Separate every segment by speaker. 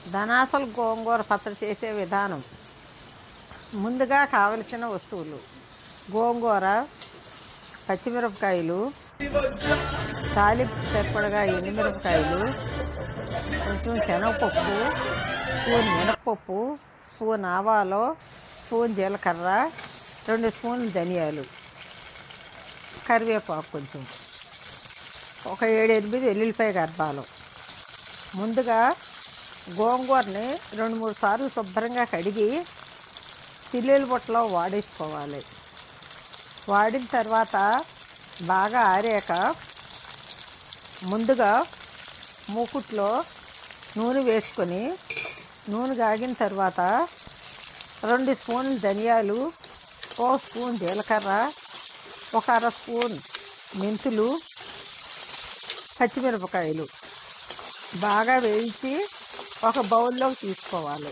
Speaker 1: ధనాసలు గోంగూర పచ్చడి చేసే విధానం ముందుగా కావలసిన వస్తువులు గోంగూర పచ్చిమిరపకాయలు తాలింపు సరిపడగా ఎండుమిరపకాయలు కొంచెం శనగపప్పు స్పూన్ మినప్పప్పు స్పూన్ ఆవాలు స్పూన్ జీలకర్ర రెండు స్పూన్లు ధనియాలు కరివేపాకు కొంచెం ఒక ఏడు ఎనిమిది వెల్లుల్లిపాయ గర్భాలు ముందుగా గోంగూరని రెండు మూడు సార్లు శుభ్రంగా కడిగి చిల్లీల బుట్టలో వాడేసుకోవాలి వాడిన తర్వాత బాగా ఆరాక ముందుగా మూకుట్లో నూనె వేసుకొని నూనె కాగిన తర్వాత రెండు స్పూన్లు ధనియాలు ఓ స్పూన్ జీలకర్ర ఒక అర స్పూన్ మెంతులు పచ్చిమిరపకాయలు బాగా వేయించి ఒక బౌల్లోకి తీసుకోవాలి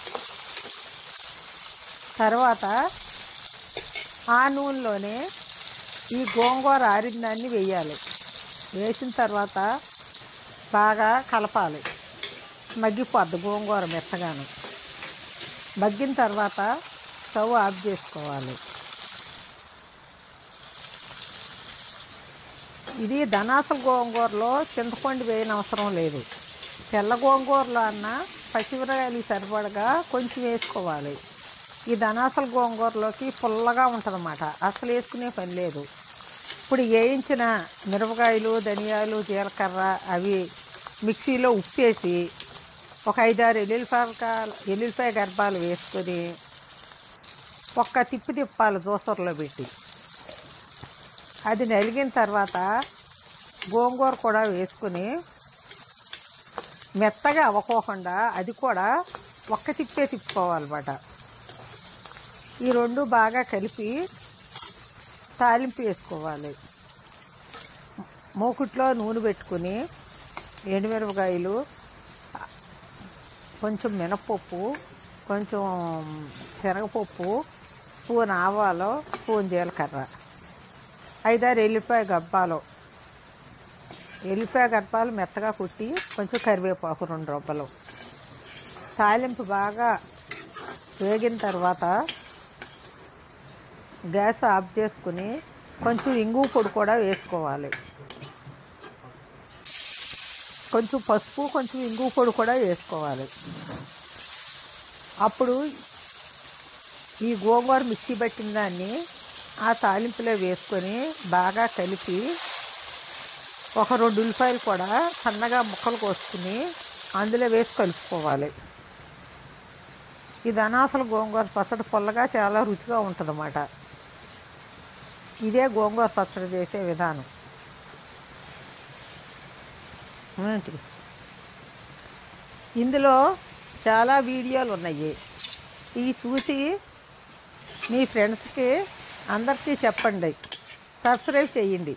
Speaker 1: తర్వాత ఆ నూనెలోనే ఈ గోంగూర ఆరిన దాన్ని వేయాలి వేసిన తర్వాత బాగా కలపాలి మగ్గిపోద్ది గోంగూర మెత్తగాను మగ్గిన తర్వాత స్టవ్ ఆఫ్ చేసుకోవాలి ఇది ధనాసల గోంగూరలో చింతపండు వేయని అవసరం లేదు తెల్ల గోంగూరలో అన్న పచ్చిమిరకాయలు సరిపడగా కొంచెం వేసుకోవాలి ఈ ధనాసల గోంగూరలోకి పుల్లగా ఉంటుందన్నమాట అసలు వేసుకునే పని లేదు ఇప్పుడు వేయించిన మిరపకాయలు ధనియాలు జీలకర్ర అవి మిక్సీలో ఉప్పేసి ఒక ఐదారు ఎల్లుల్లిపాయ ఎల్లుల్లిపాయ గర్భాలు వేసుకొని ఒక్క తిప్పి తిప్పాలి దోసరలో పెట్టి అది నలిగిన తర్వాత గోంగూర కూడా వేసుకుని మెత్తగా అవ్వకోకుండా అది కూడా ఒక్క తిప్పే తిప్పుకోవాలన్నమాట ఈ రెండు బాగా కలిపి తాలింపు వేసుకోవాలి మూకుట్లో నూనె పెట్టుకుని ఎండుమిరపకాయలు కొంచెం మినప్పప్పు కొంచెం శనగపప్పు స్పూన్ ఆవాలు స్పూన్ జీలకర్ర ఐదారు ఎల్లిపాయ గబ్బాలు ఎల్లిపాయ గబ్బాలు మెత్తగా కుట్టి కొంచెం కరివేపాకు రెండు రూపాయలు తాలింపు బాగా వేగిన తర్వాత గ్యాస్ ఆఫ్ చేసుకుని కొంచెం ఇంగువ పొడి కూడా వేసుకోవాలి కొంచెం పసుపు కొంచెం ఇంగువ పొడి కూడా వేసుకోవాలి అప్పుడు ఈ గోంగూర మిక్సీ పట్టిన దాన్ని ఆ తాలింపులో వేసుకొని బాగా కలిపి ఒక రెండు ఉల్లిపాయలు కూడా సన్నగా ముక్కలు కోసుకుని అందులో వేసి కలుపుకోవాలి ఇది అనాసల గోంగూర పచ్చడి పుల్లగా చాలా రుచిగా ఉంటుందన్నమాట ఇదే గోంగూర పచ్చడి చేసే విధానం ఏంటి ఇందులో చాలా వీడియోలు ఉన్నాయి ఇవి చూసి మీ ఫ్రెండ్స్కి అందరికీ చెప్పండి సబ్స్క్రైబ్ చేయండి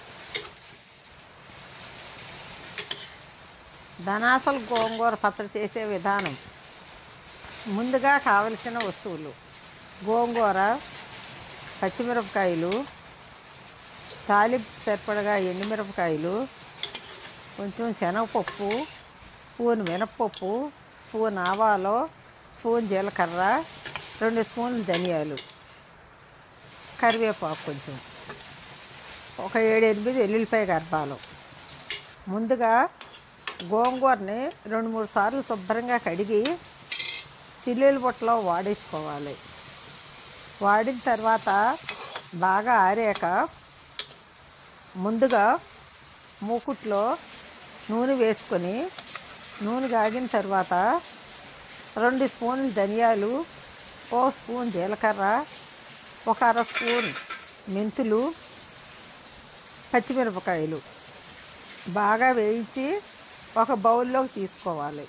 Speaker 1: ధనాసల గోంగూర పచ్చడి చేసే విధానం ముందుగా కావలసిన వస్తువులు గోంగూర పచ్చిమిరపకాయలు తాలింపు సరిపడగా ఎండుమిరపకాయలు కొంచెం శనగపప్పు స్పూన్ మినప్పప్పు స్పూన్ ఆవాలు స్పూన్ జీలకర్ర రెండు స్పూన్లు ధనియాలు కరివేపాకు కొంచెం ఒక ఏడు ఎనిమిది వెల్లుల్లిపాయ గర్భాలు ముందుగా గోంగూరని రెండు మూడు సార్లు శుభ్రంగా కడిగి చిల్లీల బుట్టలో వాడేసుకోవాలి వాడిన తర్వాత బాగా ఆరాక ముందుగా మూకుట్లో నూనె వేసుకొని నూనె కాగిన తర్వాత రెండు స్పూన్లు ధనియాలు ఓ స్పూన్ జీలకర్ర ఒక అర స్పూన్ మెంతులు పచ్చిమిరపకాయలు బాగా వేయించి ఒక బౌల్లోకి తీసుకోవాలి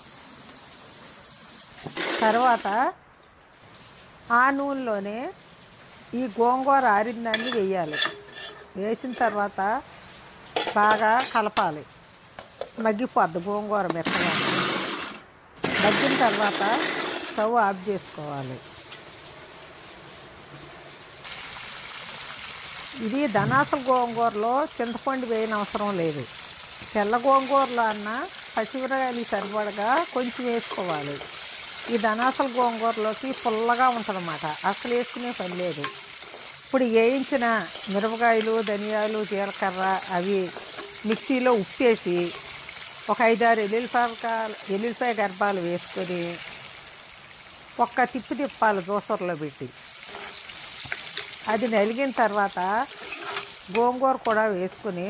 Speaker 1: తర్వాత ఆ నూనెలోనే ఈ గోంగూర ఆరిన దాన్ని వేయాలి వేసిన తర్వాత బాగా కలపాలి మగ్గిపోద్ది గోంగూర మెత్తగా మగ్గిన తర్వాత స్టవ్ ఆఫ్ చేసుకోవాలి ఇది ధనాసల గోంగూరలో చింతపండు వేయని అవసరం లేదు తెల్ల గోంగూరలో అన్న పచ్చిమిరకాయలు సరిపడగా కొంచెం వేసుకోవాలి ఈ ధనాసల గోంగూరలోకి పుల్లగా ఉంటుందన్నమాట అసలు వేసుకునే పని లేదు ఇప్పుడు వేయించిన మిరపకాయలు ధనియాలు జీలకర్ర అవి మిక్సీలో ఉప్పేసి ఒక ఐదారు ఎల్లుల్లిపాయ ఎల్లుల్లిపాయ గర్భాలు వేసుకొని ఒక్క తిప్పు తిప్పాలి దోసరలో పెట్టి అది నలిగిన తర్వాత గోంగూర కూడా వేసుకుని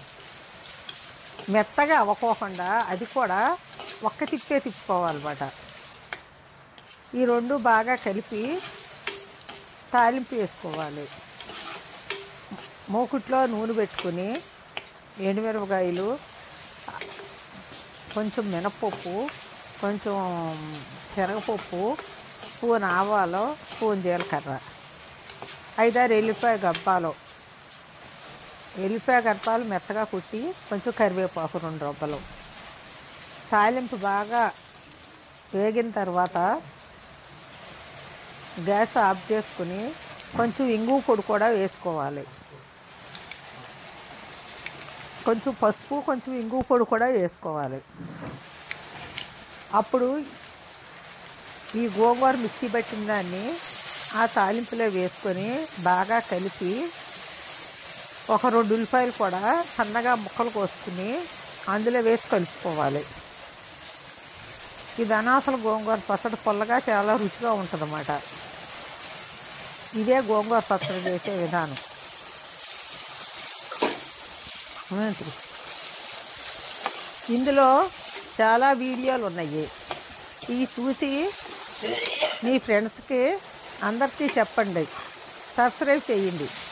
Speaker 1: మెత్తగా అవ్వకోకుండా అది కూడా ఒక్క తిప్పే తిప్పుకోవాలన్నమాట ఈ రెండు బాగా కలిపి తాలింపు వేసుకోవాలి మూకుట్లో నూనె పెట్టుకుని ఎండుమిరపకాయలు కొంచెం మినపప్పు కొంచెం శనగపప్పు స్పూన్ ఆవాలు స్పూన్ జీలకర్ర ఐదారు ఎల్లిపాయ గబ్బాలు ఎల్లిపాయ గర్భాలు మెత్తగా కుట్టి కొంచెం కరివేపాకు రెండు రొబ్బలు తాలింపు బాగా వేగిన తర్వాత గ్యాస్ ఆఫ్ చేసుకుని కొంచెం ఇంగు పొడి కూడా వేసుకోవాలి కొంచెం పసుపు కొంచెం ఇంగు పొడి కూడా వేసుకోవాలి అప్పుడు ఈ గోంగూర మిక్సీ పట్టిన దాన్ని ఆ తాలింపులో వేసుకొని బాగా కలిపి ఒక రెండు ఉల్లిపాయలు కూడా సన్నగా ముక్కలు కోసుకుని అందులో వేసి కలుపుకోవాలి ఇది అనాసల గోంగూర పచ్చడి పుల్లగా చాలా రుచిగా ఉంటుందన్నమాట ఇదే గోంగూర పచ్చడి చేసే విధానం ఏంటి? ఇందులో చాలా వీడియోలు ఉన్నాయి ఇవి చూసి మీ ఫ్రెండ్స్కి అందరికీ చెప్పండి సబ్స్క్రైబ్ చేయండి